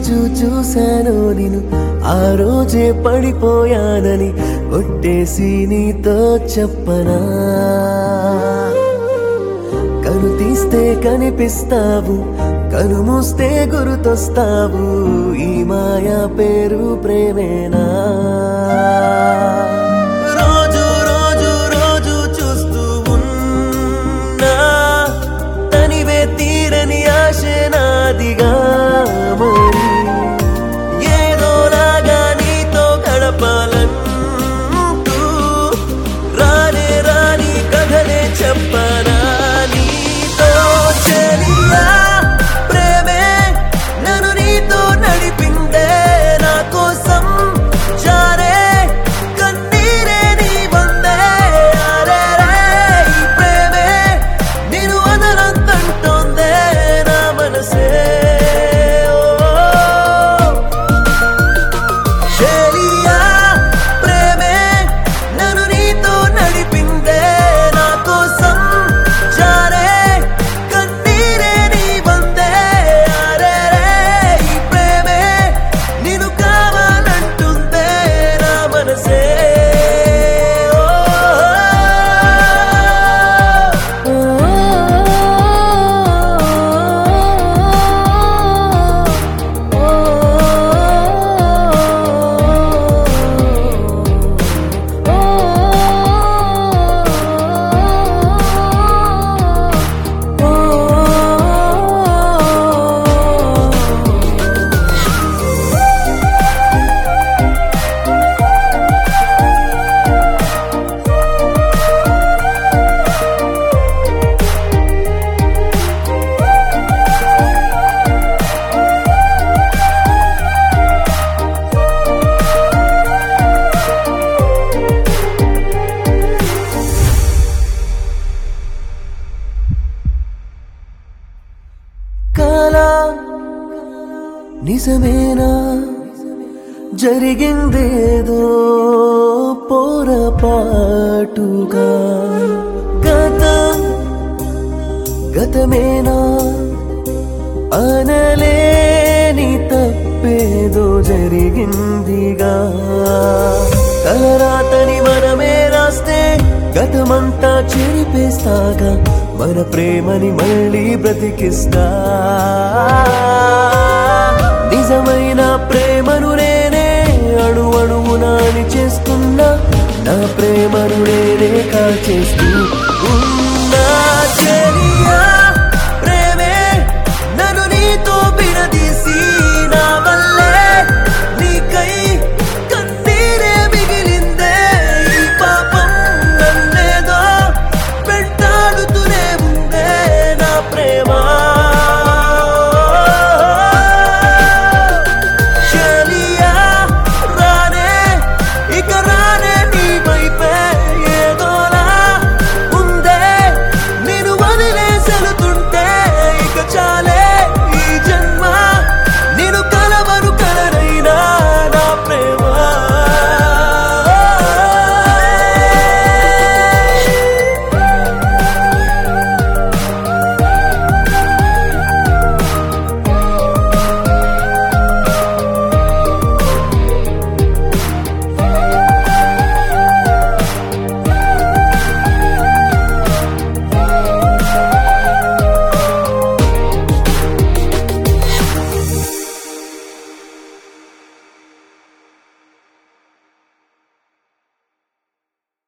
రోజు చూశాను నేను ఆ రోజే పడిపోయానని ఒట్టేసి నీతో చెప్పనా కను తీస్తే కనిపిస్తావు కను మూస్తే గుర్తొస్తావు ఈ మాయా పేరు ప్రేమేనా రోజు రోజు రోజు చూస్తూ ఉన్నా తనివే తీరని ఆశ నాదిగా మరి ఏదోలాగా నీతో గడపాలంటూ రానే రాని కథలే చెప్పనా నీతో చెలియా ప్రేమే నన్ను నీతో నడిపిందే నా కోసం జారే కన్నీరే నీ వందే అరే రే ఈ ప్రేమే నేను వదలంతంటోందే నా మనసే ఓ చెలియా ప్రేమే నన్ను నీతో నడిపిందే నా కోసం జారే కన్నీరే నీ వందే అరే రే ఈ ప్రేమే నిన్ను కావాలంటుందే నా మనసే ఓ కాలా నిజమేనా జరిగిందేదో పోరపాటుగా గతం గతమేనా అనలేని తప్పేదో జరిగిందిగా తలరాతని మనమే రాస్తే గతమంతా చెరిపేస్తాగా మన ప్రేమని మళ్ళీ బ్రతికిస్తా నిజమైన ప్రేమను నేనే అణు అణువునాని చేస్తున్నా నా ప్రేమను నేనే కాచేస్తూ